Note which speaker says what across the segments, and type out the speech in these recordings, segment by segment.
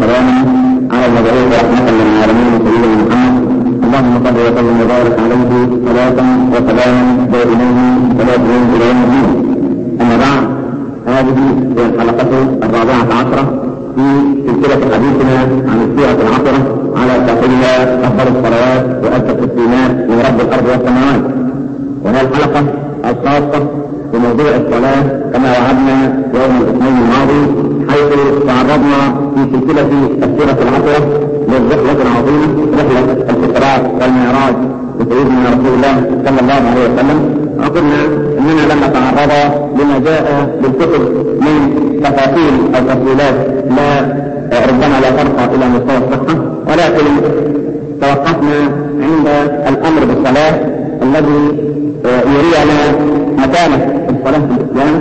Speaker 1: وسلاما على المبعوث رحمة للعالمين سيدنا محمد اللهم صل وسلم وبارك عليه صلاة وسلاما دائمين ثلاثين إلى يوم الدين أما بعد هذه هي الحلقة الرابعة عشرة في سلسلة حديثنا عن السيرة العطرة على صاحبها أفضل الصلوات وأدى التسليمات من رب الأرض والسماوات وهي الحلقة الخاصة بموضوع الصلاة كما وعدنا يوم الاثنين الماضي حيث تعرضنا في سلسلة السيرة العطرة للرحلة العظيمة رحلة الإسراء والمعراج لسيدنا رسول الله صلى الله عليه وسلم وقلنا اننا لم نتعرض لما جاء بالكتب من تفاصيل او تفصيلات لا ربما لا ترقى الى مستوى الصحه ولكن توقفنا عند الامر بالصلاه الذي يرينا مكانه الصلاه في الاسلام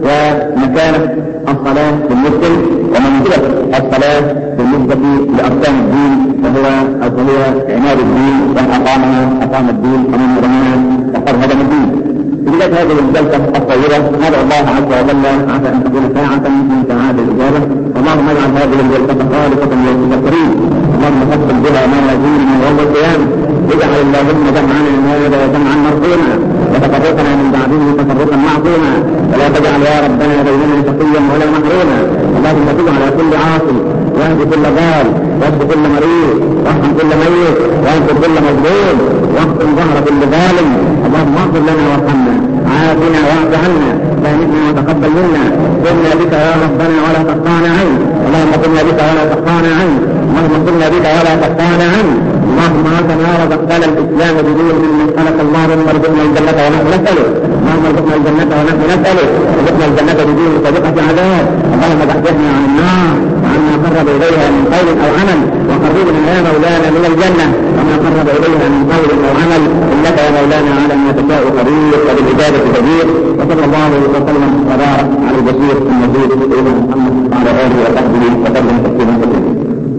Speaker 1: ومكانه الصلاه بالمسلم ومنزله الصلاه بالنسبه لاركان الدين وهو وهي عماد الدين ومن اقامها اقام الدين ومن هدمها فقد هدم الدين. في بدايه هذه الجلسه الطويله ندعو الله عز وجل عسى ان تكون ساعه من ساعات الاجابه اللهم اجعل هذه الجلسه خالصه لوجهك الكريم اللهم فصل بها ما يزيدنا يوم القيامه اجعل اللهم جمعنا هذا جمعا مرحوما وتفرقنا من بعده تفرقا معصوما ولا تجعل يا ربنا بيننا شقيا ولا محروما اللهم تب على كل عاصي واهد كل ضال واشف كل مريض وارحم كل ميت وانصر كل مظلوم واحسن ظهر كل ظالم اللهم اغفر لنا وارحمنا عافنا واعف عنا سامحنا وتقبل منا كنا بك يا ربنا ولا تقطعنا عنك اللهم كنا بك ولا تقطعنا عنك اللهم كنا بك ولا تقطعنا عنك اللهم هكذا رزقتنا الاسلام بدون من مسالك اللهم ارزقنا الجنه ونحن نسالك اللهم ارزقنا الجنه ونحن نسالك ارزقنا الجنه بدون سابقه عذاب اللهم زحزحنا عن النار وعن ما قرب اليها من قول او عمل وقربنا يا مولانا من الجنه وما قرب اليها من قول او عمل انك يا مولانا على ما تشاء قدير وبالعباده كبير وصلى الله وسلم وبارك على البشير النبي سيدنا محمد وعلى اله وصحبه وسلم تسليما كثيرا.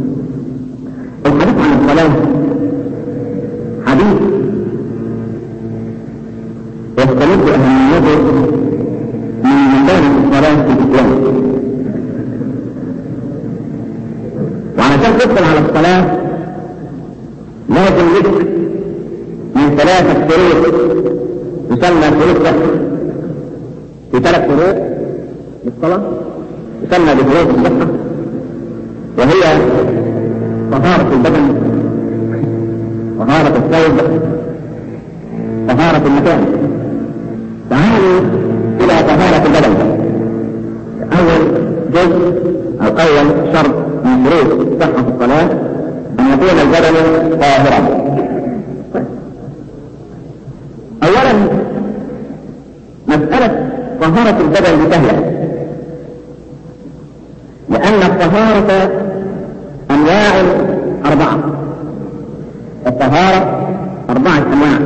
Speaker 1: الحديث عن الصلاه حديث يستمد اهميته من مكانه الصلاه في الاسلام. وعشان تدخل على الصلاه لازم لك من ثلاثه شروط يسمى شروط صحه في ثلاث شروط للصلاه يسمى بشروط الصحه وهي طهاره البدن طهاره الثوب طهاره المكان تعالوا الى طهاره البدن اول جزء او اول شرط من شروط صحه الصلاه ان يكون البدن طاهرا اولا مسألة طهارة البدن سهلة لأن الطهارة أنواع أربعة الطهارة أربعة أنواع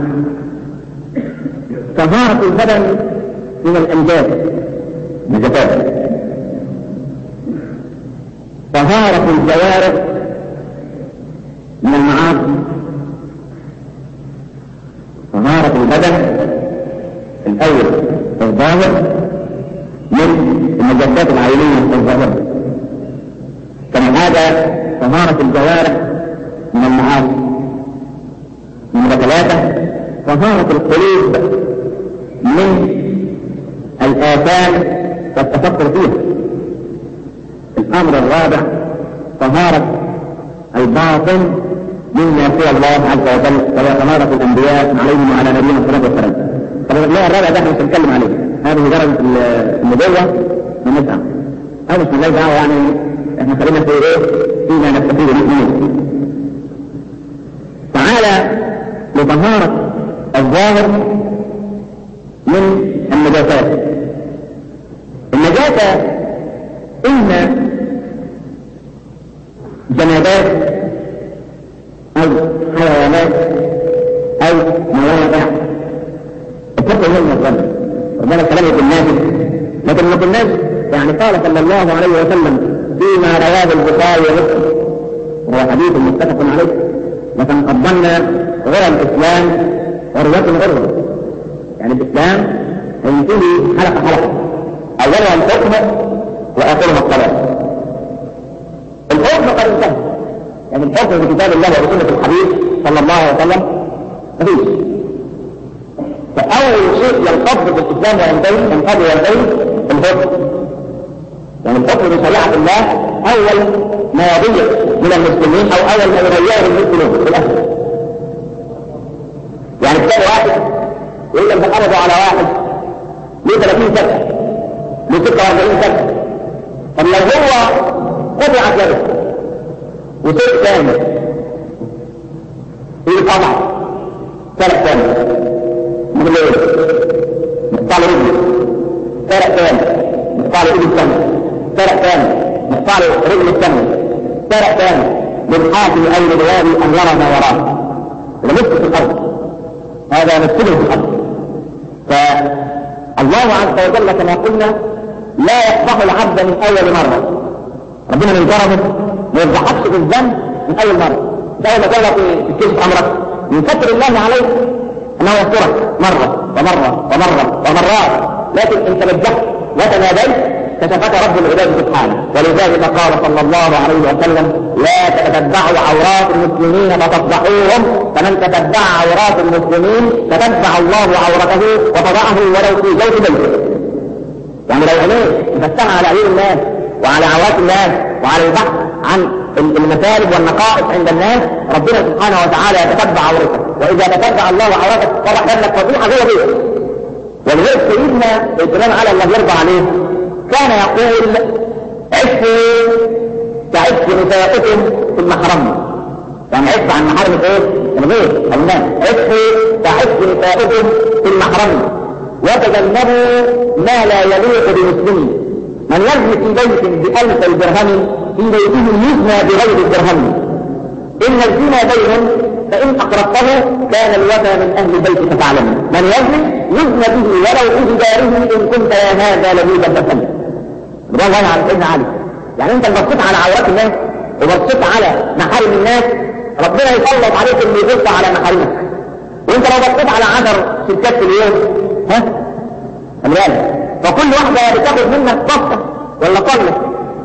Speaker 1: طهارة البدن من الأنجاز نجفات طهارة الجوارح من المعاصي طهارة البدن الأول الظاهر من المجسات العينية الظاهرة كما هذا طهارة الجوارح من المعاصي من ثلاثة طهارة القلوب من الآثام والتفكر فيها الأمر الرابع طهارة الباطن مما سوى الله عز وجل وهي طهارة الأنبياء عليهم وعلى نبينا الصلاة والسلام. طب النوع الرابع ده احنا مش هنتكلم عليه، هذه درجة النبوة ونسعى. هذا مش مالناش دعوة يعني احنا خلينا في ايه؟ فيما نستفيد منه. تعالى لطهارة الظاهر من النجاسات. النجاسة إما جمادات أو حيوانات أو مواضع اتقوا يوم الظن ربنا كلام يكون نازل لكن ما كناش يعني قال صلى الله عليه وسلم فيما رواه البخاري ومسلم وهو حديث متفق عليه لكن قدمنا غرى الإسلام غروة غروة يعني الإسلام هينتهي حلقة حلقة أولها الحكم وآخرها الصلاة الحكم قد انتهى يعني الحكم بكتاب الله وسنة الحبيب صلى الله عليه وسلم مفيش فأول شيء ينقض في الإسلام وينتهي ينقض وينتهي الحكم يعني الحكم بشريعة الله أول ما يضيع من المسلمين أو أول ما يغيره المسلمين في الأسر يعني تلاقي واحد يقول لك قبضوا على واحد له 30 سنة له 46 سنة طب لو هو قطعت يده وسيء ثاني في طبعا ثلاث ثاني من الليل مقطع رجله ثلاث ثاني مقطع ايد الثاني ثلاث ثاني مقطع رجل الثاني ثلاث ثاني من حاكم اي رضوان ان يرى ما وراه لمسك في الارض هذا نفسه في الارض فالله عز وجل كما قلنا لا يفضح العبد من اول مره ربنا من كرمه ما يفضحكش في الذنب من اول مره زي ما قال في كيس امرك من ستر الله عليك انه يسترك مره ومره ومره ومرات لكن ان تنجحت وتناديت كشفك رب العباد سبحانه ولذلك قال صلى الله عليه وسلم لا تتبعوا عورات المسلمين فتفضحوهم فمن تتبع عورات المسلمين تتبع الله عورته وتضعه ولو في جوف بيته يعني لو عينيه مفتحة على عيون الناس وعلى عورات الناس وعلى البحث عن المثالب والنقائص عند الناس ربنا سبحانه وتعالى يتتبع عورتك واذا تتبع الله عورتك صبح لك فضيحه جوه بيتك ولذلك سيدنا الامام على الله يرضى عليه كان يقول عفوا كعف نسائكم في المحرم يعني عف عن محارم ايه؟ الغير الناس عفوا كعف نسائكم في المحرم وتجنبوا ما لا يليق بمسلم من يزني في بيت بألف درهم في بيته يزنى بغير الدرهم إن الزنا بين فإن أقربته كان الوفى من أهل البيت فتعلم من يزني يزنى به ولو في جاره إن كنت يا هذا لبيبا فسلم ده الله على سيدنا علي يعني انت بصيت على عورات الناس وبصيت على محارم الناس ربنا يسلط عليك اللي يبص على محارمك وانت لو بصيت على عشر ستات في اليوم ها الوالد فكل واحدة بتاخد منك بصة ولا قلة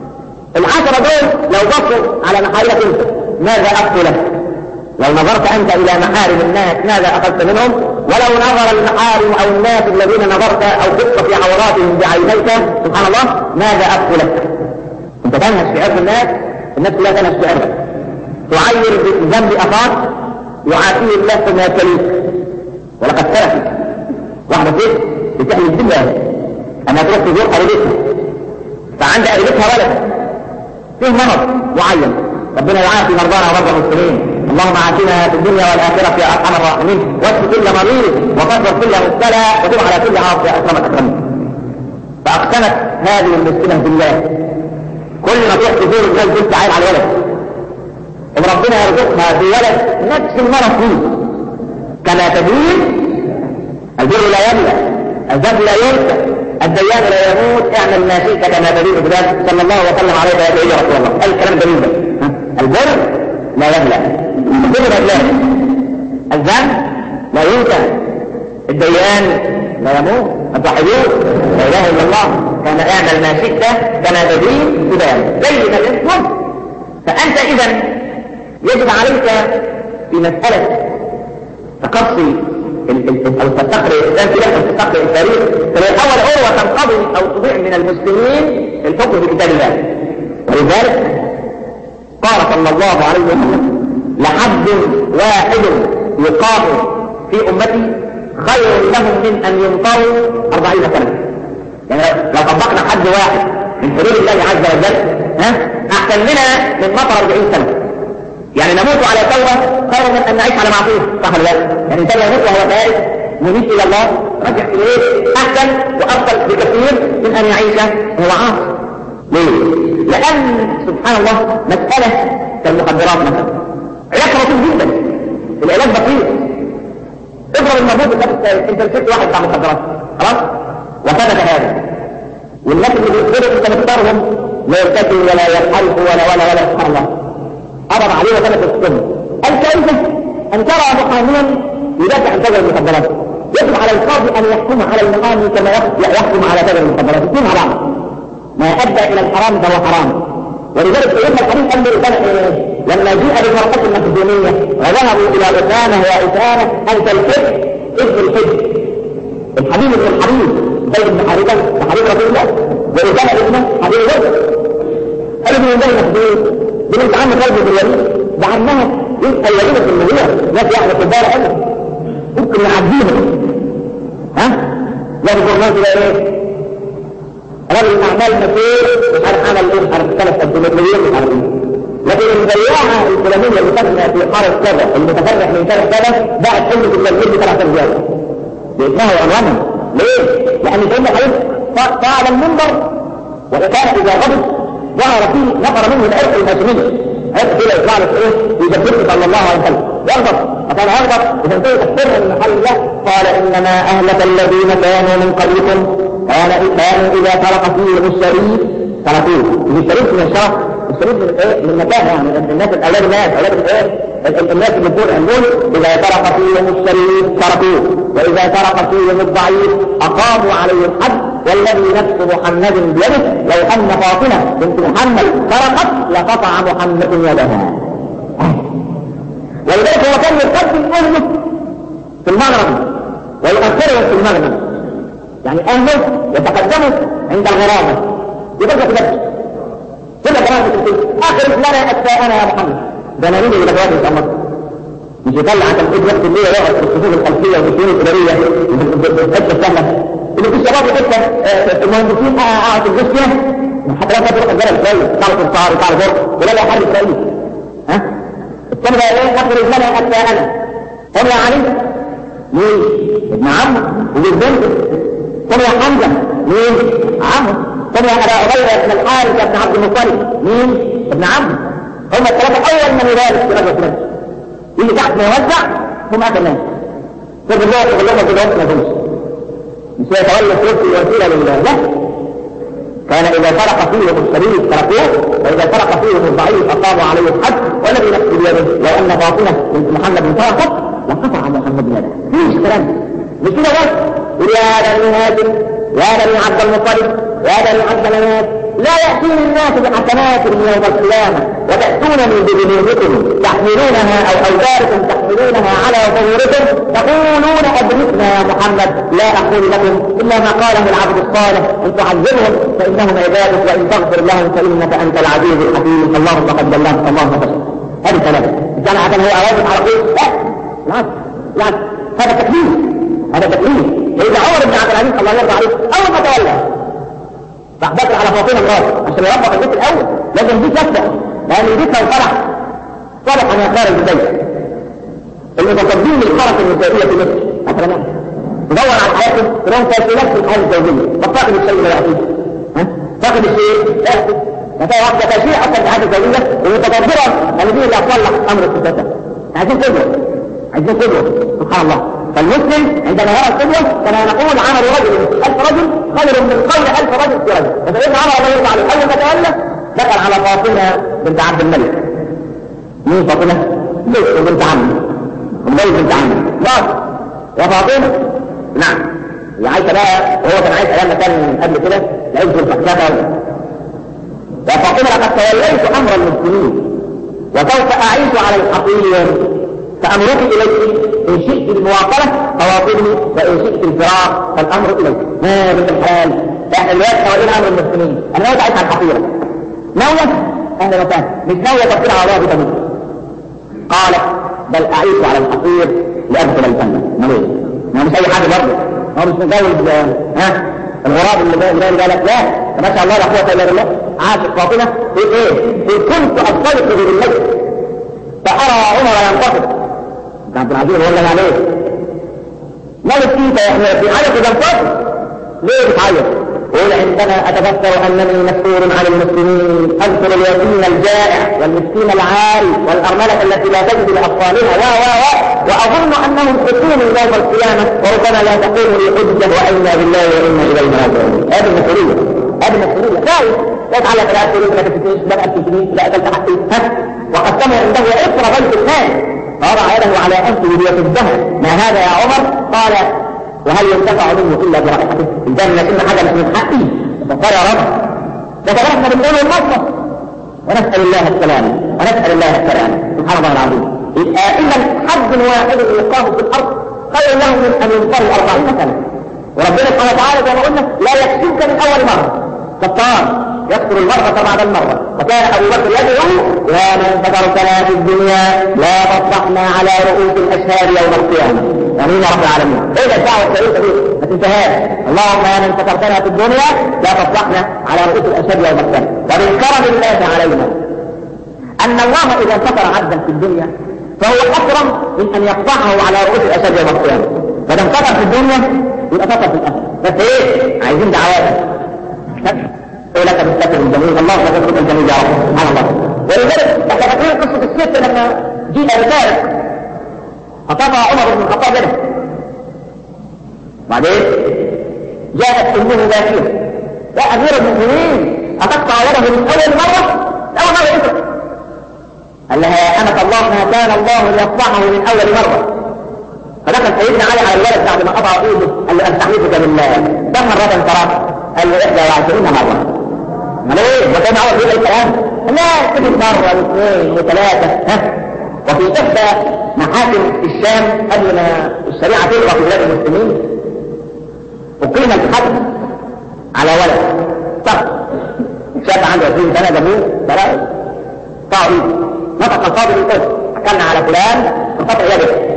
Speaker 1: العشرة دول لو بصوا على محارمك انت ماذا أخذ لك لو نظرت أنت إلى محارم الناس ماذا أخذت منهم ولو نظر المحارم أو الناس الذين نظرت أو بصت في عوراتهم بعينيك سبحان الله ماذا أخذ لك أنت تنهش في عرض الناس الناس كلها تنهش في عرضك تعير بذنب أخاك يعافيه الله فيما يبتليك ولقد سلفت واحدة ست بتحمل بالله أنها تروح تزور قريبتها فعند قريبتها ولد فيه مرض معين ربنا يعافي مرضانا ومرضى المسلمين اللهم عافنا في الدنيا والآخرة يا أرحم الراحمين واشف كل مريض وتصبر كل مبتلى وتب على كل عاصي يا أكرم الأكرمين فأقسمت هذه المسكنة بالله كل ما تروح تزور الناس بنت عين على الولد إن ربنا يرزقها بولد نفس المرض فيه كما تدين البر لا يملأ الذنب لا ينسى الديان لا يموت اعمل ما شئت كما تدين فلان صلى الله وسلم عليه وآله يا رسول الله الكلام جميل البر لا يملأ البر لا الذنب لا ينسى الديان لا يموت الضحيون لا اله الا الله كما اعمل ما شئت كما تدين فلان زي ما الاسم فانت اذا يجب عليك في مسألة تقصي او تستقر الاسلام في لحظه تستقر التاريخ فهي اول عروه تنقضي او تضيع من المسلمين الحكم بكتاب الله ولذلك قال صلى الله عليه وسلم لحد واحد يقام في امتي خير لهم من ان يمطروا أربعين سنه يعني لو طبقنا حد واحد من حدود الله عز وجل ها احسن لنا من مطر 40 سنه يعني نموت على توبة خير من أن نعيش على معصية صح ولا لا؟ يعني الإنسان يموت وهو تائب منيب إلى الله رجع إليه أحسن وأفضل بكثير من أن يعيش وهو عاصي ليه؟ لأن سبحان الله مسألة كالمخدرات مثلا علاج بسيط جدا العلاج بسيط اضرب المربوط بالنفس انت مسكت واحد بتاع مخدرات خلاص وثبت هذا والناس اللي بيقولوا انت مختارهم لا يرتكب ولا ينحرف ولا ولا ولا سبحان الله قبض عليه وثبت السن الكارثة أن ترى محاميا يدافع عن تاجر المخدرات يجب على القاضي أن يحكم على المحامي كما يحكم على تاجر المخدرات الاثنين مع بعض ما أدى إلى الحرام فهو حرام ولذلك سيدنا الحديث قال له ايه لما جاء بالمرأة المخزومية وذهبوا الى أسامة وأسامة انت الحب ابن الحب الحبيب ابن الحبيب زيد بن حارثة حبيب رسول الله وأسامة ابنه حبيب الرسول قالوا من بين مخزوم بنت عم خالد بن الوليد ده عمها يبقى الوليدة في المدينة ناس يعني كبار قوي ممكن يعديها ها لا الجرنان كده ايه رجل اعمال مسير مش عارف عمل ايه مش عارف ثلاث الدنيا مش عارف ايه لكن المبيعة الفلانية اللي كانت في حارة كذا المتفرح من كذا كذا باعت حلة التنزيل بثلاث رجال باسمها وعنوانها ليه؟ لأن سيدنا حبيب قاعد المنبر وكان إذا غضب ظهر فيه نفر منه العرق الهاشمي عرق كده يطلع لك ايه يجبرك صلى الله عليه وسلم يغضب فكان يغضب اذا انتهي تكفر من محل الله قال انما اهلك الذين كانوا من قبلكم كانوا اذا سرق فيهم الشريف تركوه الشريف من الشرف الشريف من ايه من المكان يعني الناس الاولاد الناس اولاد الايه الناس اللي بتقول عندهم اذا سرق فيهم الشريف تركوه واذا سرق فيهم الضعيف اقاموا عليه الحد والذي نفس محمد بيده لو ان فاطمه بنت محمد سرقت لقطع محمد يدها ولذلك هو كان يقدم اهله في المغرب ويؤخرهم في المغرب يعني اهله يتقدموا عند الغرابه يبقى في كل غرابه في اخر لنا اتاءنا يا محمد ده نريد الى جواب ان شاء الله مش يطلع عشان كل وقت الليل يقعد في الصفوف الخلفيه والسنين الاداريه الحته السهله اللي في الشباب حته المهندسين قاعد في الجسم حتى لا تروح الجبل شويه تعرف الصار وتعرف فرق ولا لا حد اسرائيل ها الثاني بقى ايه اخر لنا اتاءنا هم يا علي مين ابن عم وجوز بنت ثم يا حمزة مين عمه ثم يا أبا عبيدة بن الحارث بن عبد المطلب مين ابن عمه هم الثلاثة أول من يبارك في غزوة بدر اللي تحت ما يوزع هم آخر ناس طب الله يقول لهم كده ما تنسى مش يتولى الصوت الوسيلة لله لا كان إذا فرق فيهم الشريف تركوه وإذا فرق فيهم الضعيف أقاموا عليه الحد والذي نفس بيده لو أن فاطمة بنت محمد فرقت لقطع محمد يده فيش كلام مش كده بس يا بني هاشم يا بني عبد المطلب يا بني عبد مناف لا يأتيني الناس بحسنات يوم القيامة وتأتونني بذنوبكم تحملونها أو أوزاركم تحملونها على ظهوركم تقولون أدركنا يا محمد لا أقول لكم إلا ما قاله العبد الصالح إن تعذبهم فإنهم عبادك وإن تغفر لهم فإنك أنت العزيز الحكيم اللهم قد بلغت اللهم فشل هذه ثلاثة كان عشان هو أراد على طول لا لا هذا تكليف هذا تكليف إذا عمر بن عبد العزيز الله يرضى عليه أول ما تولى راح داخل على فاطمه الراس عشان يربط البيت الاول لازم دي تفتح لان البيت لو فرح صالح ان يختار البيت المتصدين للحركه النسائيه في مصر مثلا تدور على حياتهم تلاقيهم تاكلات في الحياه الزوجيه طب فاقد الشيء لا يعطيه ها فاقد الشيء لا يعطيه فتلاقي واحده تشيع اكثر في الحياه الزوجيه ومتدبره ان دي اللي هتصلح امر الستات عايزين قدوه عايزين قدوه سبحان الله فالمسلم عندما يرى القدوة كما نقول عمل رجل ألف رجل خير من قول ألف رجل في رجل فإن عمر الله يرضى عليه أول ما تولى دخل على فاطمة بنت عبد الملك مين فاطمة؟ بنت بنت عمي أمي بنت عمي لا يا فاطمة نعم يا عايشة بقى وهو كان عايش أيام كان قبل كده العز والفحشاء يا فاطمة لقد توليت أمر المسلمين وسوف أعيش على الحقير فأمرك إليك إن شئت المواصلة فواصلني وإن شئت الفراق فالأمر إليك ما من الحال احنا الوقت حوالين أمر المسلمين أنا ناوي أعيش على الحقيرة ناوية أهلا وسهلا مش ناوية تفكير على الله بتموت قالت بل أعيش على الحقير لأدخل الجنة ما ليه؟ ما مش أي حاجة برضه هو مش متجوز ها الغراب اللي جاي اللي قالك لا ما شاء الله لا قوة إلا بالله عاشق فاطمة في إيه؟ إن كنت أصطدق بالليل فأرى عمر ينتقد عبد العزيز هو اللي عليه مالك انت يا احنا في حالة اذا انفضل ليه بتعيط قول عندما اتذكر انني مسؤول عن المسلمين اذكر اليتيم الجائع والمسكين العاري والارملة التي لا تجد لاطفالها و و و واظن انهم حكوم يوم القيامة وربما لا تقوم لي حجة وانا بالله وانا اليه راجعون هذه المسؤولية هذه المسؤولية خايف لا تعلق لا تريد لا تفتيش لا تفتيش لا اكلت حقي ها وقد سمع عنده اسر غيث المال فوضع يده على أنفه ليتبه ما هذا يا عمر قال وهل ينتفع منه إلا برائحته الجنة إن حاجة من حقي فقال يا رب ده كلامنا بالقول والمصر ونسأل الله السلامة ونسأل الله السلامة سبحان الله العظيم إذا حد واحد يقام في الأرض خير له من أن ينطر أربعين سنة وربنا سبحانه وتعالى زي ما قلنا لا يكفيك من أول مرة كفار يقتل المرة بعد المرة وكان أبو بكر يدعو يا من ستركنا في الدنيا لا تفضحنا على رؤوس الأشهاد يوم القيامة امين يا رب العالمين ايه الدعوه الشريفه دي ما تنتهاش اللهم يا من ستركنا في الدنيا لا تفضحنا على رؤوس الاشهاد يوم القيامه ومن كرم الله علينا ان الله اذا ستر عبدا في الدنيا فهو اكرم من ان يفضحه على رؤوس الاشهاد يوم القيامه فاذا ستر في الدنيا يبقى ستر في الاخره بس ايه عايزين دعوات ايه لك بالستر الجميل الله لك بالستر الجميل يا رب سبحان الله ولذلك احنا فاكرين قصه الست لما جيء بفارق خطبها عمر بن الخطاب له بعدين جاءت امه باكيه يا امير المؤمنين اتقطع يده من اول مره اول مره انت قال لها يا امة الله ما كان الله ليصلحه من اول مره فدخل سيدنا علي على الولد بعد ما قطع ايده قال له استحلفك بالله كم مره ثلاث قال له 21 مره امال ايه ده كان عاوز يقول الكلام لا كتب مره واثنين وثلاثه ها وفي احدى محاكم الشام قبل ما الشريعه تلغى في بلاد المسلمين اقيم الحد على ولد طب شاب عنده 20 سنه جابوه ثلاثه قطعوا ايده نطق القاضي بالقدس حكمنا على فلان فقطع يده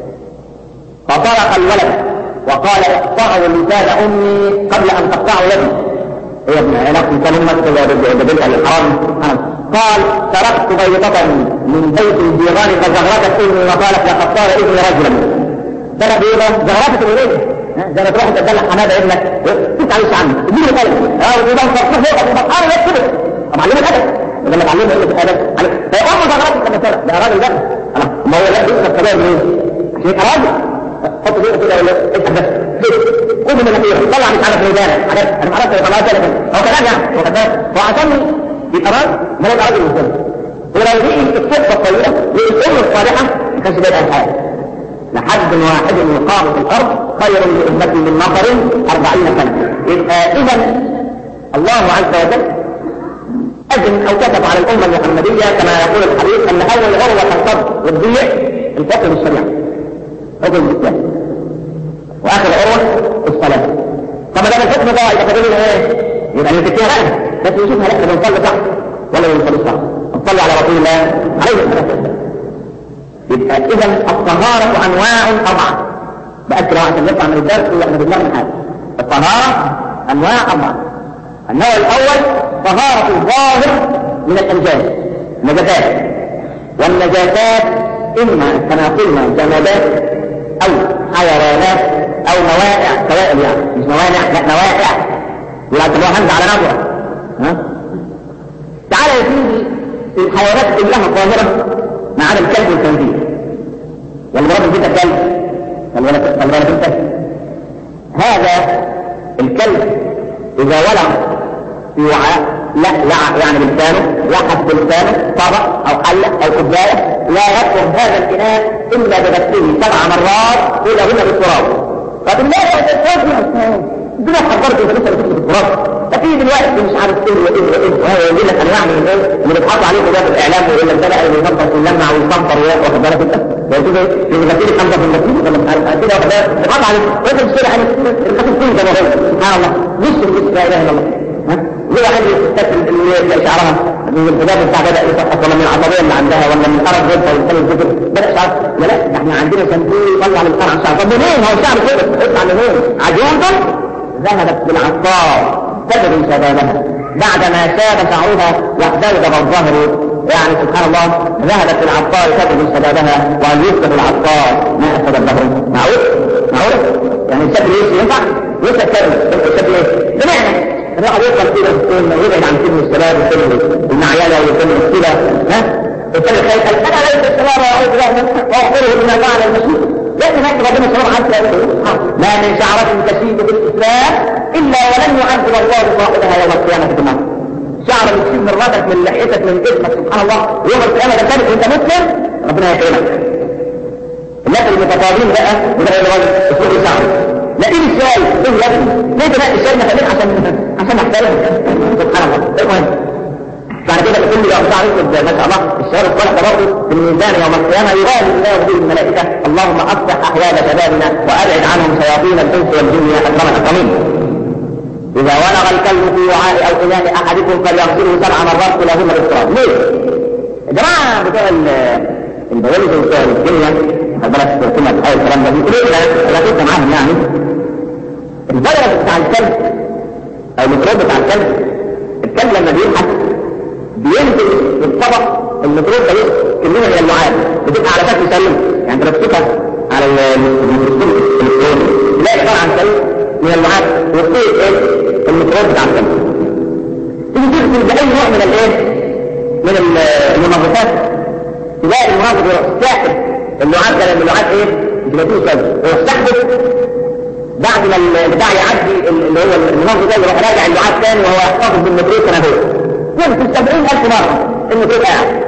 Speaker 1: فطرق الولد وقال اقطعوا لسان امي قبل ان تقطعوا يدي هي ابن علاقة كان امك بنت الحرام قال تركت بيضة من بيت الجيران فزغرتت امي وقالت لقد صار ابني رجلا ترى بيضة زغرتت الوليد زي ما تروح تدلع حماده ابنك تسعى عنه اديله قلم اه وده فرق فوق سبحان الله يكتب طب علمه الادب لما تعلمه ايه الادب فهي امه زغرتت لما ترى ده راجل ده ما هو لا يكسب كبير منين عشان يبقى راجل حط فيه كده ولا افتح بس خد من الاخير طلع مش عارف ميدانك عارف انا ما عرفت طلعت لك هو كلام يعني هو كلام هو عشان يبقى راجل ما يبقى راجل قدام ولو دي الصفه الطويله والام الصالحه ما كانش بيبقى الحال لحد واحد يقام في الارض خير لامتي من نفر أربعين سنه يبقى اذا الله عز وجل أذن أو كتب على الأمة المحمدية كما يقول الحديث أن أول عروة الصبر والضيع الفقه بالشريعة حكم الإسلام وآخر عروة الصلاة طب ده الحكم ده يبقى فاضل ايه؟ يبقى نتكيها غير بس نشوفها لا بنصلي صح ولا بنصلي صح نصلي على رسول الله عليه الصلاة والسلام يبقى إذا الطهارة أنواع أربعة بأكد عشان نطلع من الدرس وإحنا بنلاقي حاجة الطهارة أنواع أربعة النوع الأول طهارة الظاهر من الأنجاز نجاسات والنجاسات إما كما قلنا جمادات أو حيوانات أو موائع سوائل يعني مش موانع لا موائع ولا تبقى همزة على نظرة ها تعالى يا سيدي الحيوانات كلها ظاهرة ما عدا الكلب والخنزير والمراد بيت الكلب والولد انت هذا الكلب إذا ولغ في وعاء لا لا يعني بلسانه لحس بلسانه طبق او حلة او كوباية لا يطلب هذا الاناء الا بغسله سبع مرات الى هنا بالتراب فبالله يا الدنيا حضرت انت لسه بتكتب التراب ففي دلوقتي مش عارف ايه وايه وايه وهو يقول لك انواع من ايه اللي بيتحط عليه في الاعلام ويقول لك ده بقى اللي يفضل ويلمع ويصنفر واخد بالك انت ويقول ايه اللي غسيل خمسه في المسجد ولا مش عارف كده واخد بالك بيتحط عليه وانت بتشتري عليه الخاتم كله زي ما هو سبحان الله مش مش لا اله الا الله ليه واحد يستكمل شعرها من الحجاب بتاع بدا يسقط ولا من العصبيه اللي عندها ولا من الارض جدا ولا من الذكر بدا شعر لا لا ده احنا عندنا شامبو يطلع من القرع شعر طب منين هو الشعر كده يطلع منين عجوزا ذهبت بالعطار تجري شبابها بعدما شاب شعرها واحتوجب الظهر يعني سبحان الله ذهبت العطار تجري شبابها وان يسكت العطار ما افسد الظهر معقول معقول يعني الشاب ليش ينفع يسكت الشاب ليش بمعنى الواحد يوصل كده السنة ويبعد عن سن الشباب وسن المعيلة وسن الصلة ها الثاني خايف انا ليس الشباب واعوذ بالله منه واغفره بما فعل المسيح لكن هكذا ربنا سبحانه حتى ما من شعرة تشيب في الاسلام الا ولن يعذب الله صاحبها يوم القيامة في النار شعر بتشيب من راسك من لحيتك من جسمك سبحان الله يوم القيامة ده ثابت وانت مسلم ربنا يكرمك الناس المتفاضلين بقى وده الراجل اسمه شعر لا ايه الشاي ايه يا ابني ليه تلاقي الشاي مثلا عشان عشان نحترم سبحان الله المهم ف بعد كده كل يوم شعر ما شاء الله الشهر الصالح ده برضه في الميزان يوم القيامه يغالي الله به الملائكه اللهم اصلح احوال شبابنا وابعد عنهم شياطين الانس والجن يا اكرم الاكرمين اذا ولغ الكلب في وعاء او اناء احدكم فليغسله سبع مرات كلهن بالتراب ليه؟ يا جماعه بتوع البيولوجي بتوع الكيمياء بالك كنا بتحاول الكلام ده بيقولوا لنا لا كنت معاهم يعني الفيروس بتاع الكلب او الميكروب بتاع الكلب الكلب لما بيلحق بينزل في الطبق الميكروب ده كميه من اللعاب بتبقى على شكل سلم يعني تركبها على الميكروسكوب الالكتروني تلاقي عباره عن سلم من اللعاب وتصير ايه الميكروب بتاع الكلب تيجي تغسل باي نوع من الايه من المنظفات تلاقي المنظف يروح ساحب اللعاب ده لان اللعاب ايه بيبقى فيه سلم يروح ساحبه بعد ما البتاع يعدي اللي هو المنظف ده يروح راجع اللعاب تاني وهو يحتفظ بالميكروب سنه هو يمكن سبعين ألف مرة إنه تبقى قاعد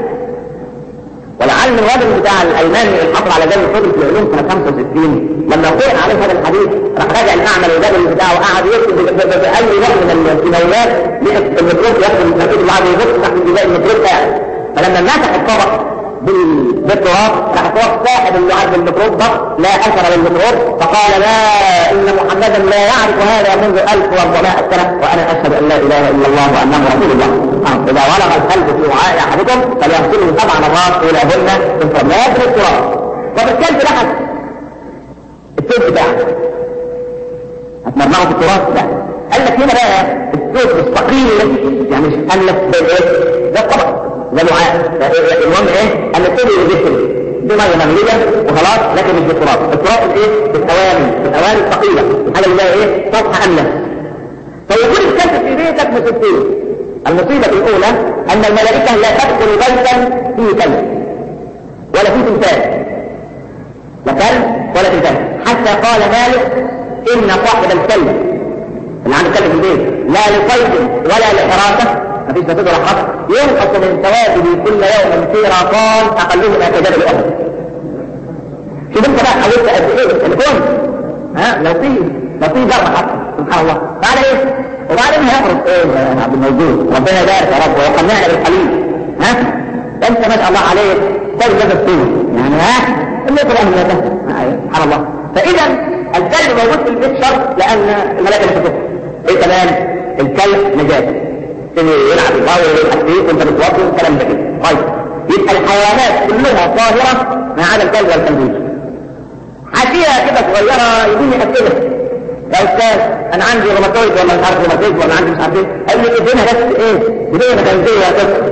Speaker 1: ولعل الراجل بتاع الألماني الحصل على جنب فضل في العلوم سنة 65 لما قرأ عليه هذا الحديث راح راجع المعمل والراجل بتاعه وقعد يكتب بأي نوع من الكيماويات الميكروب ياخد الميكروب اللي بعده يبص تحت الميكروب قاعد فلما مسح الطبق بالتراب راح تروح صاحب اللعاب بالميكروب ضغط لا اثر للميكروب فقال لا ان محمدا لا يعرف هذا منذ 1400 سنه وانا اشهد ان لا اله الا الله وانه رسول الله اذا ولغ الكلب في وعاء احدكم فليغسله سبع مرات اولهن بالتراب في التراب طب الكلب لحد الثوب بتاعه هتمرمغه في التراب لا قال لك هنا بقى الثوب مستقيم يعني مش الف بالايه ده الطبق ده دعاء المهم ايه ان الطب يذكر دي ميه مغليه وخلاص لكن مش بالتراب التراب ايه بالاواني بالاواني الثقيله الحاجه اللي هي ايه سطح املس فيكون الكلب في بيتك مصيبتين المصيبه الاولى ان الملائكه لا تدخل بيتا فيه كلب ولا فيه تمثال لا كلب ولا تمثال حتى قال مالك ان صاحب الكلب اللي عنده كلب في البيت لا لصيد ولا لحراسه مفيش نتيجة ولا حق ينقص من ثوابه كل يوم في رقان أقلهما كجبل أحد شوف انت بقى حاولت قد ايه التليفون ها لو في لو في ضربة حتى سبحان الله تعالى ايه وبعدين هيخرج ايه يا عبد الموجود ربنا يبارك يا رب ويقنعنا بالحليم ها انت ما شاء الله عليك ده جزء الطول يعني ها اللي يطلع من ده سبحان الله فاذا الكلب موجود في البيت شرط لان الملائكه مش ايه كمان الكلب نجاسه يلعب الغاوي ويلعب فيه وانت بتوضي والكلام ده كده طيب يبقى الحيوانات كلها طاهرة ما عدا الكلب والخنزير حاشية كده صغيرة يديني أسئلة يا أستاذ أنا عندي روماتويد ولا مش عارف روماتويد ولا عندي مش عارف إيه قال لي ادينا بس إيه ادينا خنزير يا طفل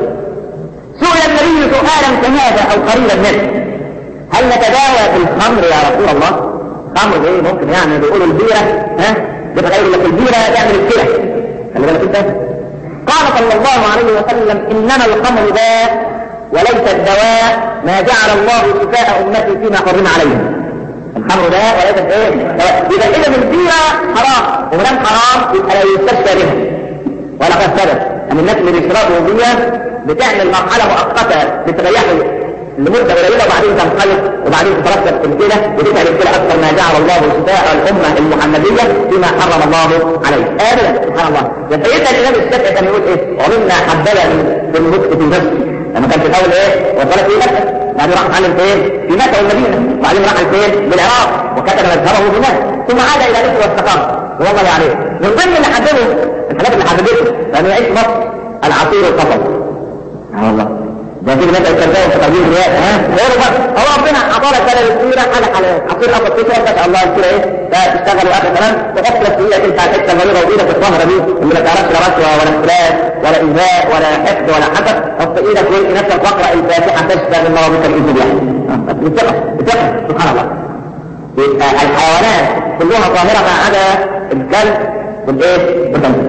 Speaker 1: سئل النبي سؤالا كهذا أو قريبا منه هل نتداوى بالخمر يا رسول الله؟ خمر ايه ممكن يعني بيقولوا البيرة ها؟ بتغير لك البيرة تعمل الكلى خلي بالك انت قال صلى الله عليه وسلم إنما الخمر داء وليس الدواء ما جعل الله شفاء أمتي فيما حرم عليهم الخمر داء وليس ايه إذا إذا البيرة حرام ومدام حرام يبقى لا يستشفى بها ولا قد ثبت أن الناس اللي بيشربوا بيها بتعمل مرحلة مؤقتة بتريحه لمدة قليلة وبعدين تنقلب وبعدين تترتب في الكلى وتتعب الكلى أكثر ما جعل الله شفاء الأمة المحمدية فيما حرم الله عليه أبدا سبحان الله يبقى سيدنا الإمام الشافعي كان يقول إيه ومما حببني في المسك في نفسي لما كان في الأول إيه وصل في مكة بعدين راح اتعلم فين؟ في مكة والمدينة وبعدين راح فين؟ بالعراق وكتب مذهبه في مكة ثم عاد إلى مصر واستقام والله عليه من ضمن اللي حببه الحاجات اللي حببته لأنه يعيش مصر العصير القصب سبحان الله ده كده بدأ التربية وتقديم الرياء ها غيره بقى هو ربنا عطانا كده الكبيرة حاجة حلال عصير أبو كده ما شاء الله كده إيه ده تشتغل وقت كمان تحط لك إيدك أنت على الحتة المريضة وإيدك الطاهرة دي اللي ما تعرفش لا رشوة ولا اختلاف ولا إيذاء ولا حقد ولا حسد حط إيدك وإنت نفسك واقرأ الفاتحة تشفى من مرضك الإنس بالله بثقة بثقة سبحان الله يبقى الحيوانات كلها طاهرة ما عدا الكلب والإيه والخنزير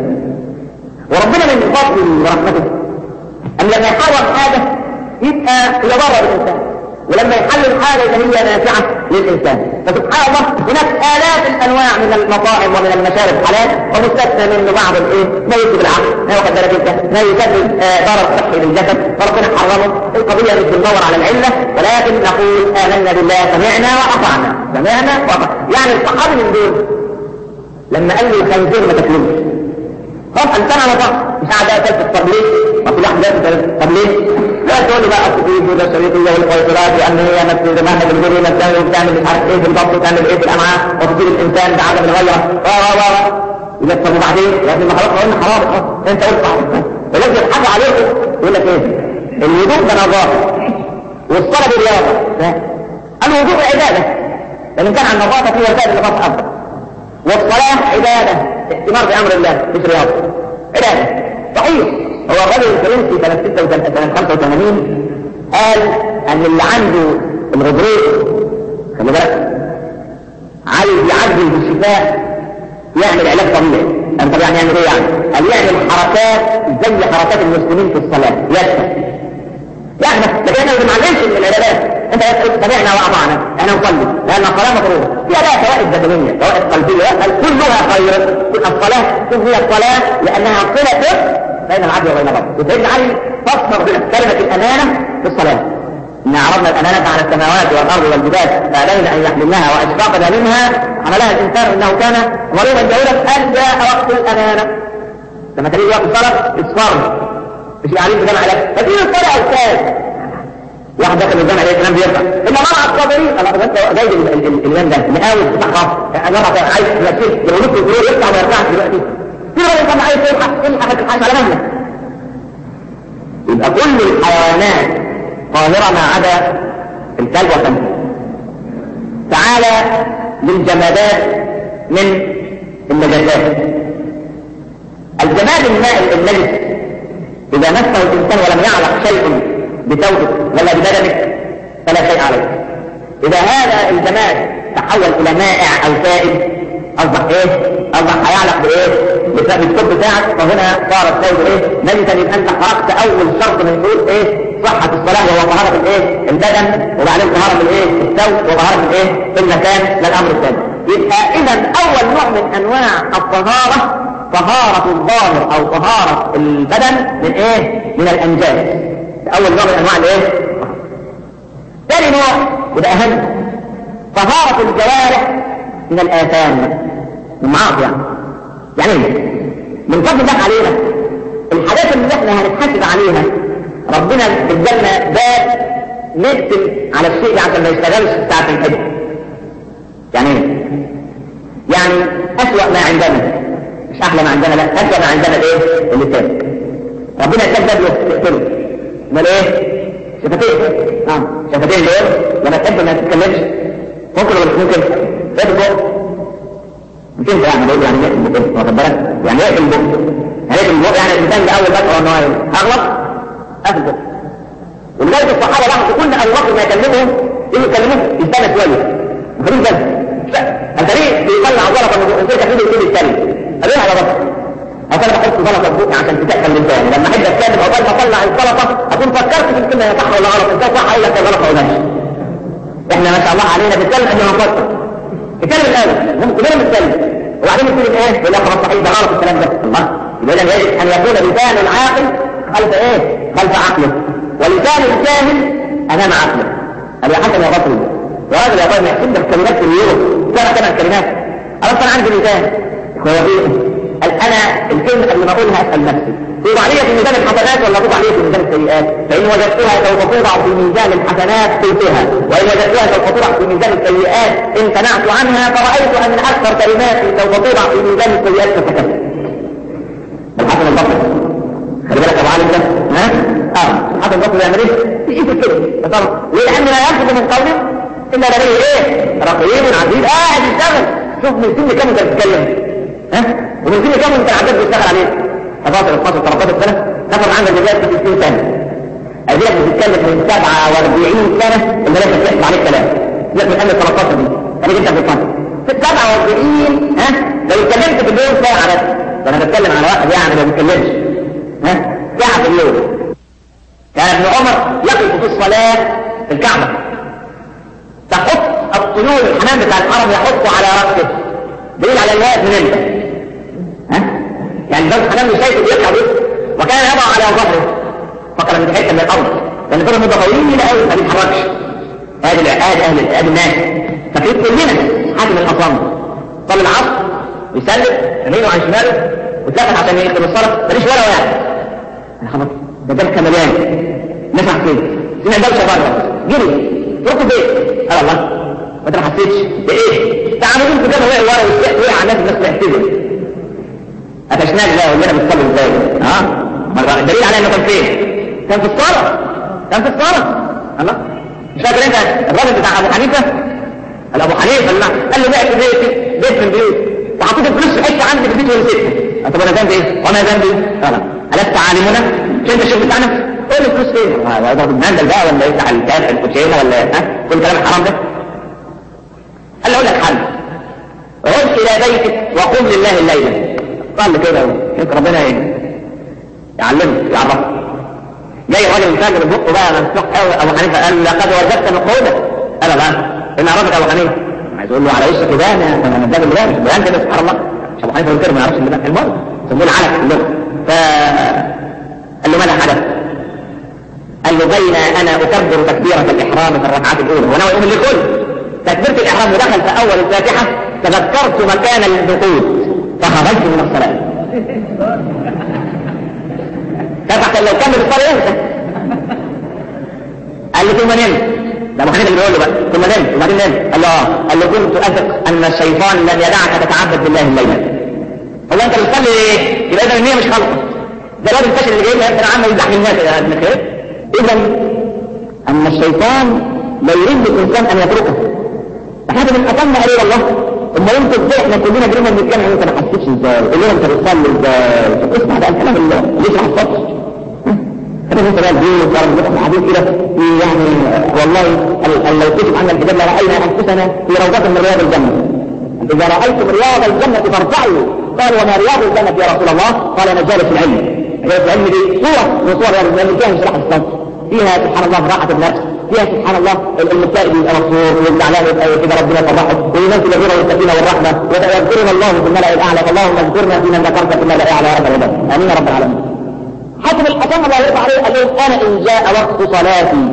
Speaker 1: وربنا من فضله ورحمته أن لما يحرم حاجة يبقى يضر الإنسان ولما يحلل حاجة إذا هي نافعة للإنسان فسبحان الله هناك آلاف الأنواع من المطاعم ومن المشارب حلال ومستثنى منه بعض الإيه ما يجي بالعقل ما ياخد بالك أنت ما يسبب ضرر صحي للجسد فربنا حرمه القضية مش بندور على العلة ولكن نقول آمنا بالله سمعنا وأطعنا سمعنا وأطعنا يعني الصحابي من دول لما قال لي الخنزير ما تاكلوش خلاص انسان على بعض مش قاعد اسال طب ليه؟ ما كل واحد لازم طب ليه؟ لا تقول لي بقى اصل في جوده الشريطيه والقيصرات لان هي نفس زمان بالجري نفسها وبتعمل مش عارف ايه في الضبط وتعمل ايه في الامعاء وتصير الانسان بعدم الغيره و و و يقول لك طب وبعدين؟ يا ابني ما خلاص قلنا حرام خلاص انت قلت صح ولازم يضحكوا عليك يقول لك ايه؟ الوضوء ده نظافه والصلاه دي رياضه الوضوء عباده لان كان عن نظافه فيه وسائل النظافه افضل والصلاه عباده استمار بامر الله مش رياضه عباده صحيح هو الرجل الفرنسي سنه 85 قال ان اللي عنده الغضروف خلي بالك عايز يعجل بالشفاء يعمل علاج طبيعي انت يعني يعمل ايه يعني؟ قال يعمل حركات زي حركات المسلمين في الصلاه يسمع يعني لكن احنا ما بنعملش العبادات انت سمعنا واطعنا احنا نصلي لان الصلاه مفروضه فيها بقى فوائد بدنيه فوائد قلبيه كلها خير الصلاه شوف هي الصلاه لانها صله بين العبد وبين ربه وسيدنا علي فسر كلمه الامانه في الصلاه إن عرضنا الأمانة على السماوات والأرض والجبال فأبين أن يحملناها وأشفقنا منها عملها الإنسان إنه كان ظلوما جهولا أن جاء وقت الأمانة لما تريد وقت الصلاة اصفر مش قاعدين في جامعة لك فدين الصلاة أستاذ واحد داخل الجامعة لقيت كلام بيرفع إن مرة الصابرين خلاص أنت جايب الإمام ده مقاوم بتاع خاص أنا عايز تمثل لو نص الدروع يطلع ما يرفعش دلوقتي في راجل كان عايز يلحق يلحق الحاج على مهلك يبقى كل الحيوانات طاهرة ما عدا الكلب والخنزير تعالى للجمادات من النجاسات الجماد الماء النجس إذا مسه الإنسان ولم يعلق شيء بثوبه ولا ببدنه فلا شيء عليه إذا هذا الجماد تحول إلى مائع أو سائل أصبح إيه؟ أصبح هيعلق بإيه؟ بسبب الثوب بتاعك فهنا صار الثوب إيه؟ نجسا يبقى أنت حرقت أول شرط من شروط إيه؟ صحة الصلاة وهو طهارة الإيه؟ البدن وبعدين طهارة الإيه؟ الثوب وطهارة الإيه؟ المكان ده الأمر الثاني يبقى إذا أول نوع من أنواع الطهارة طهارة الظاهر او طهارة البدن من ايه من الانجاز اول نوع من انواع الايه ثاني نوع وده اهم طهارة الجوارح من الاثام من المعاصي يعني يعني ايه من فضل الله علينا الحاجات اللي احنا هنتحاسب عليها ربنا ادالنا باب نكتب على الشيء عشان ما يشتغلش ساعة الحج يعني ايه يعني اسوأ ما عندنا مش احلى ما عندنا لا اسوأ ما عندنا الايه اللسان ربنا كذب يقتله امال ايه شفتين اه شفتين دول لما تحب ما تتكلمش ممكن ولا مش ممكن ايه البق مش انت يعني بقول يعني ايه البق واخد بالك يعني ايه البق يعني ايه البق يعني الانسان ده اول بكره ان هو اغلط قفل البق ولذلك الصحابه لاحظوا كل ابو بكر ما يكلمهم يجي يكلموه يستنى شويه ما خدوش بالك انت ليه بيطلع زلطه من بقك كده يقول الكلمه ليه على بطل اصل انا بحط زلطه في بقي عشان تتاكل لساني لما احب اتكلم عقبال ما اطلع الزلطه اكون فكرت في الكلمه هي صح ولا غلط انت صح اقول لك غلط ولا ماشي احنا ما شاء الله علينا بنتكلم قبل ما نفكر الكلام الاول هم كلنا بنتكلم وبعدين نقول ايه يقول لك خلاص صحيح ده غلط الكلام ده الله يبقى اذا يجب ان يكون لسان العاقل خلف ايه خلف عقله ولسان الجاهل امام عقله ابي حسن يا بطل وهذا يا طيب يحسب لك كلمات في اليوم كم ثمان كلمات خلاص انا عندي لسان هو قال انا الكلمه قبل ما اقولها اسال نفسي توضع علي في ميزان الحسنات ولا توضع علي في ميزان السيئات فان وجدتها سوف توضع في ميزان الحسنات قلتها وان وجدتها سوف توضع في ميزان السيئات امتنعت عنها فرايت ان اكثر كلماتي سوف توضع في ميزان السيئات فسكت الحسن البصري خلي بالك ابو علي ده ها اه الحسن البصري يعمل ايه؟ يقيس كده ليه؟ لان لا ينفذ من قوله الا لديه ايه؟ رقيب عزيز قاعد يشتغل شوف من سن كام انت بتتكلم ها ومن سن كام انت عدد بتشتغل عليه 11 12 13 سنه نفر عندك دلوقتي 60 سنه اديك بتتكلم من 47 سنه اللي لازم تحكي عليك كلام لك من قبل 13 دي خليك انت بتفهم في 47 ها لو اتكلمت في اليوم ساعه بس ده انا بتكلم على واحد يعني ما بيتكلمش ها ساعه في اليوم كان ابن عمر يقف في الصلاه في الكعبه تحط الطيور الحمام بتاع الحرم يحطه على راسه دليل على الواقف من انت ها يعني ده الحمام مش شايفه بيطلع بيه وكان يضع على ظهره فقط من حته من الارض لان كانوا متطورين قوي ما بيتحركش ادي العقاد اهل ادي الناس فكيف كلنا حاكم الاصنام صلي العصر يسلم يمينه عن شماله وتلاقي عشان يخدم الصلاه ماليش ولا واحد انا خلاص ده ده مليان نفع فين سمع دوشه بره جري روح البيت قال الله ما انت ما حسيتش بايه تعالوا انتوا كده وقع ورا وقع على الناس الناس تعتذر قفشناه ازاي ولا بتصلي ازاي ها مرة الدليل على انه كان فين كان في الصلاه كان في الصلاه الله مش فاكر انت الراجل بتاع ابو حنيفه قال ابو حنيفه لا قال له بعت بيت بيت من بيوت وحطيت الفلوس في حته عندي في البيت ونسيتها طب انا ذنبي ايه وانا ذنبي قال ألست عالمنا مش انت الشيخ بتاعنا قول لي الفلوس فين هذا المندل بقى ولا يفتح الكاس الكوتشينه ولا ها كل كلام حرام ده قال له اقول لك حل عد الى بيتك وقم لله الليله قال كده يمكن ربنا يعلمك يعرفك جاي راجل الفجر بقه بقى مفتوح قوي ابو حنيفه قال لقد وجدت مقعوده قال لا ان عرفك ابو حنيفه عايز اقول له على وشك كده انا انا الراجل ده مش بيان كده سبحان الله مش ابو حنيفه ينكر ما يعرفش اللي المهم يسمونه علك كلهم ف قال له ماذا حدث؟ قال له بين انا اكبر تكبيره الاحرام في الركعات الاولى وناوي يقوم لكل تكبيره الاحرام ودخل في اول الفاتحه تذكرت مكان الدخول فخرجت من الصلاه كفح لو كمل الصلاه ينسى قال له ثم نمت ده محمد اللي بيقول له بقى ثم نمت وبعدين نمت قال له اه قال له كنت اثق ان الشيطان لن يدعك تتعبد بالله الليله والله انت بتصلي ايه؟ يبقى اذا النيه مش خالصه ده الراجل الفاشل اللي جاي لي عم يزحم الناس يا ابن خير اذا ان الشيطان لا يريد الانسان ان يتركه احنا من اتم قليل الله اما انت ازاي احنا كلنا جرينا بنتكلم انت ما حسيتش ازاي قول لنا انت بتصلي ازاي طب اسمع بقى الكلام اللي ليش ما حسيتش كده انت بقى الدين وصار بنفتح حديث كده في يعني والله لو كتب عنا الكتاب لراينا انفسنا في روضات من رياض الجنه اذا رايتم رياض الجنه فارفعوا قال وما رياض الجنه يا رسول الله قال مجالس العلم مجالس العلم دي صوره من صور رياض الجنه فيها شرح الصلاه فيها سبحان الله راحه النفس فيها سبحان الله المكائد يبقى مبسوط والزعلان يبقى كده ربنا يفرحه وينزل الغيره والسكينه والرحمه ويذكرنا الله في الملا الاعلى فاللهم اذكرنا في من ذكرت في الملا الاعلى يا رب العباد امين يا رب العالمين حسب الحسن الله يرضى عليه قال لهم انا ان جاء وقت صلاتي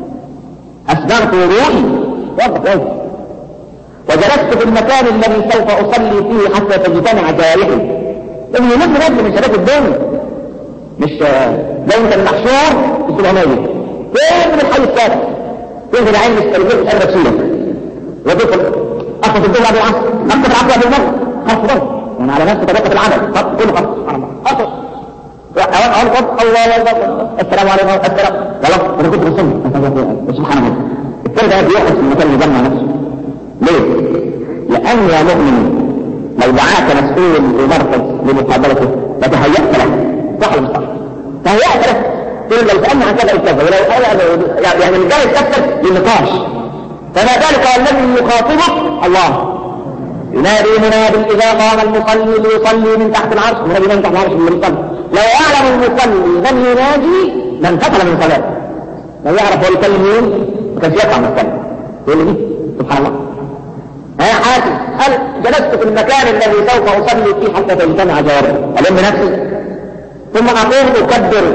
Speaker 1: اسبغت وضوئي وضع وجلست في المكان الذي سوف اصلي فيه حتى تجتمع جوارحي لانه يمد رجل من شباب الدنيا مش لو انت المحشور في السلامية فين من الحي السابق فين في العين السلامية مش قادر تشيلك وتدخل اخذ الدنيا بالعصر اخذ العصر بالمغرب خلاص ضل يعني على نفسك تبقى في العمل خلاص كله خلاص سبحان الله خلاص أوان أوان الله أكبر السلام عليكم السلام خلاص أنا كنت بصلي سبحان الله الثاني ده بيقعد في المكان اللي جمع نفسه ليه؟ لأن يا مؤمن لو دعاك مسؤول ومركز لمقابلته فتهيأت له صح ولا صح؟ تهيأت له تقول لو سألنا عن كذا كذا ولو يعني الرجال يستفسر للنقاش فما ذلك الذي يخاطبك الله ينادي مناد إذا قام المصلي ليصلي من تحت العرش ينادي من تحت العرش من المصلي لو يعلم المصلي من يناجي من فتل من صلاته لو يعرف هو يكلم مين ما كانش يقع من الصلاة يقول لي سبحان الله ها حاتم هل جلست في المكان الذي سوف أصلي فيه حتى تجتمع جوارحي ألم نفسي ثم أقوم أكبر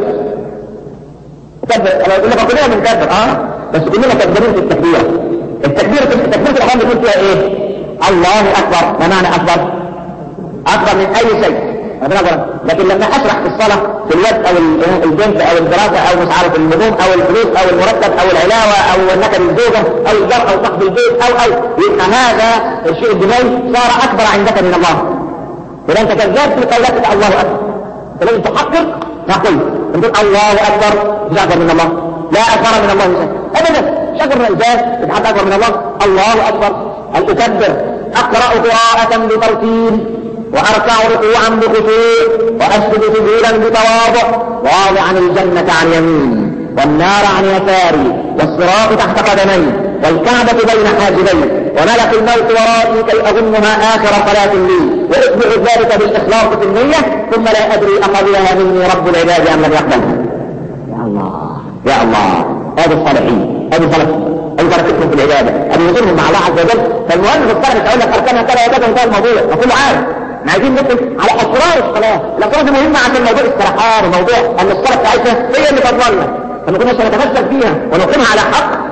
Speaker 1: أكبر أنا أقول لك كلنا بنكبر أه بس كلنا مكبرين في التكبير التكبير التكبير الأحرام بيكون فيها إيه؟ الله أكبر ما معنى أكبر؟ أكبر من أي شيء لكن لما أشرح في الصلاة في الوقت أو البنت أو الدراسة أو مش عارف النجوم أو الفلوس أو المرتب أو العلاوة أو نكد الزوجة أو الجر أو صاحب البيت أو أو يبقى هذا الشيء الدنيوي صار أكبر عندك من الله إذا أنت كذاب في قولك الله أكبر فلازم تحقق نقول تقول الله أكبر مش أكبر من الله لا أكبر من الله شيء أبدا شكر الإنسان يتحدى أكبر من الله الله أكبر الأكبر أقرأ قراءة بترتيل وأركع ركوعا بخشوع وأسجد سجودا بتواضع واضعا الجنة عن يميني والنار عن يساري والصراط تحت قدمي والكعبة بين حاجبي وملك الموت ورائي كي أظنها آخر صلاة لي وأتبع ذلك بالإخلاص في النية ثم لا أدري أقبلها مني رب العباد أم لم يقبلها يا الله يا الله هذا الصالحين هذه صلاة أي بركتهم في العبادة أن يوصلهم مع الله عز وجل فالمهم في الصلاة مش هقول لك أركانها كذا وكذا وكذا الموضوع وكله عارف احنا عايزين ندخل على اسرار الصلاه، الاسرار دي مهمه عشان موضوع السرحان وموضوع ان الصلاه بتاعتنا هي اللي تضلنا، فما كناش نتفسر فيها ونقيمها على حق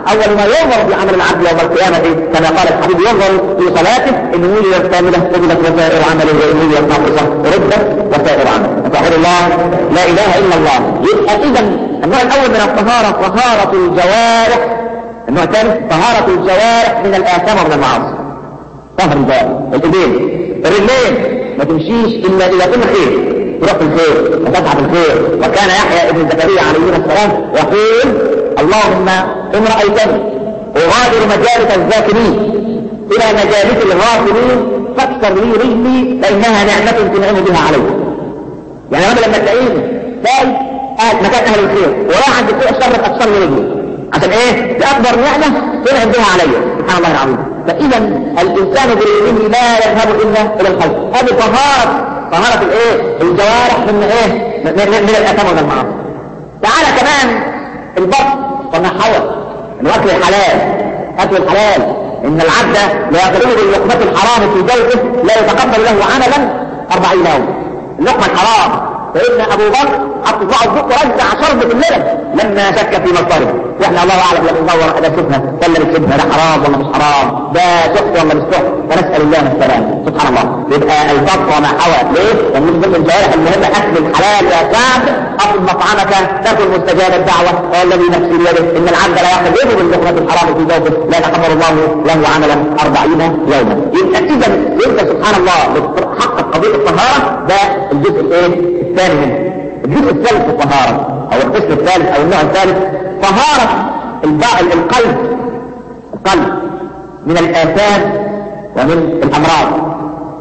Speaker 1: اول ما ينظر في عمل العبد يوم القيامه كما قال الحبيب ينظر في صلاته ان وجدت كامله قبلت وسائر عمله وان وجدت ناقصه ردت وسائر عمله فقول الله لا اله الا الله يبقى اذا النوع الاول من الطهاره طهاره الجوارح النوع الثاني طهاره الجوارح من الاثام ومن المعاصي طهر الجوارح الايدين الرجلين ما تمشيش الا اذا كنا خير تروح في الخير وتسعى في الخير وكان يحيى ابن زكريا عليه السلام يقول اللهم ان رايتني اغادر مجالس الذاكرين الى مجالس الغافلين فاكسر لي رجلي فانها نعمه تنعم بها علي يعني انا لما تلاقيني قال قاعد مكان اهل الخير وراح عند سوء الشر فاكسر لي رجلي عشان ايه؟ دي اكبر نعمه تنعم بها علي سبحان الله العظيم فاذا الانسان برجله لا يذهب الا الى الخلق هذه طهاره طهاره الايه؟ الجوارح من ايه؟ من, من, من الاثام والمعاصي تعالى كمان البطن والنحوه الاكل الحلال اكل الحلال ان العبد لا يقبله باللقمه الحرام في جوفه لا يتقبل له عملا أربعين يوم اللقمه الحرام فإن أبو بكر حط صباعه البق ورجع شربة اللبن لما شك في مصدره واحنا الله اعلم لما ندور ده شبهه ولا مش شبهه ده حرام ولا مش حرام ده سحت ولا مش سحت فنسال الله السلام سبحان الله يبقى الفرق وما حوى ليه؟ لان من ضمن الجوارح المهمه اكل الحلال يا كعب اطل مطعمك تكن مستجاب الدعوه والذي نفسي بيده ان العبد لا ياخذ يده باللقمه الحرام في جوفه لا يتقبل الله له عملا أربعين يوما يبقى اذا انت سبحان الله بتحقق قضيه الطهاره ده الجزء الايه؟ الثاني منه الجزء الثالث في الطهاره او القسم الثالث او النوع الثالث طهارة القلب القلب من الآثام ومن الأمراض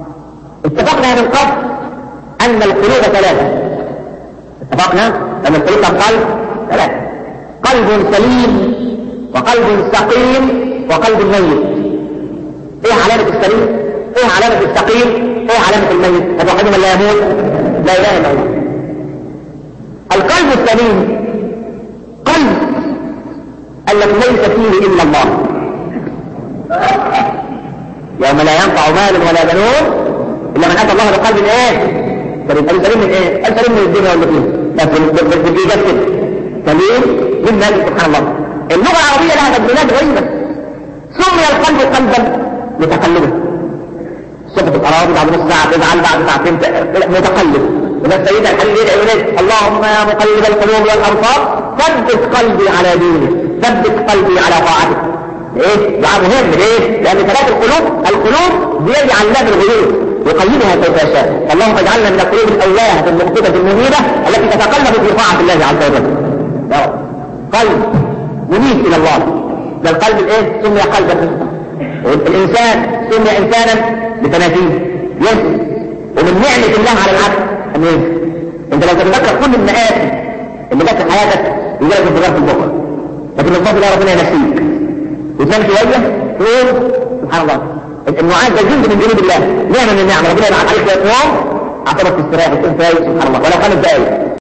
Speaker 1: اتفقنا من قبل أن القلوب ثلاثة اتفقنا أن القلوب قلب ثلاثة قلب سليم وقلب سقيم وقلب ميت ايه علامة السليم ايه علامة السقيم ايه علامة الميت طب واحد من لا يموت لا اله الا الله القلب السليم قلب الذي ليس فيه الا الله يوم لا ينفع مال ولا بنون الا من اتى الله بقلب ايه سليم قال سليم من ايه قال سليم من الدنيا واللي فيها لكن بالايجاب كده سليم من مال سبحان الله اللغه العربيه لها تبديلات غريبه سمي القلب قلبا لتقلبه صفة الأراضي بعد نص ساعة تزعل بعد ساعتين متقلب وده سيدنا الحليل يدعي إليه اللهم يا مقلب القلوب والأبصار ثبت قلبي على دينك ثبت قلبي على طاعتك ايه دعاء مهم ليه لان ثبات القلوب القلوب بيد علام الغيوب يقلبها كيف يشاء اللهم اجعلنا من القلوب الاولاهه المخبته المنيبه التي تتقلب في طاعه الله عز وجل قلب منيب الى الله ده القلب الايه سمي قلبا الانسان سمي انسانا بتنازيه ينسى ومن نعمه الله على العبد ان ينسى انت لو تتذكر كل المآسي اللي جت في حياتك يجي لك انفجار في البكره لكن الفضل يا ربنا ينسيك وتنام شويه تقول سبحان الله النعاس ده جزء من جنود الله نعمه من النعمه ربنا يبعث عليك شويه نوم اعتبرك تستريح وتقوم فايق سبحان الله ولو خمس دقائق